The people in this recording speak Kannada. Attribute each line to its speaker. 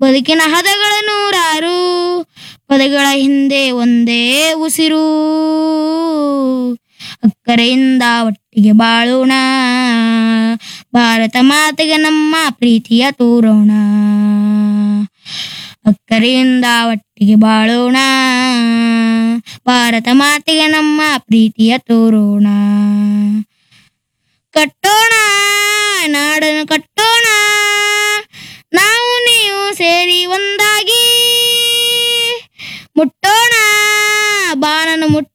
Speaker 1: ಬದುಕಿನ ಹದಗಳ ನೂರಾರು ಪದಗಳ ಹಿಂದೆ ಒಂದೇ ಉಸಿರು ಅಕ್ಕರೆಯಿಂದ ಒಟ್ಟಿಗೆ ಬಾಳೋಣ ಭಾರತ ಮಾತೆಗೆ ನಮ್ಮ ಪ್ರೀತಿಯ ತೋರೋಣ ಅಕ್ಕರೆಯಿಂದ ಒಟ್ಟಿಗೆ ಬಾಳೋಣ ಭಾರತ ಮಾತೆಗೆ ನಮ್ಮ ಪ್ರೀತಿಯ ತೋರೋಣ ಕಟ್ಟೋಣ ನಾಡನ್ನು ಕಟ್ಟೋಣ ನಾವು ನೀವು ಸೇರಿ ಒಂದ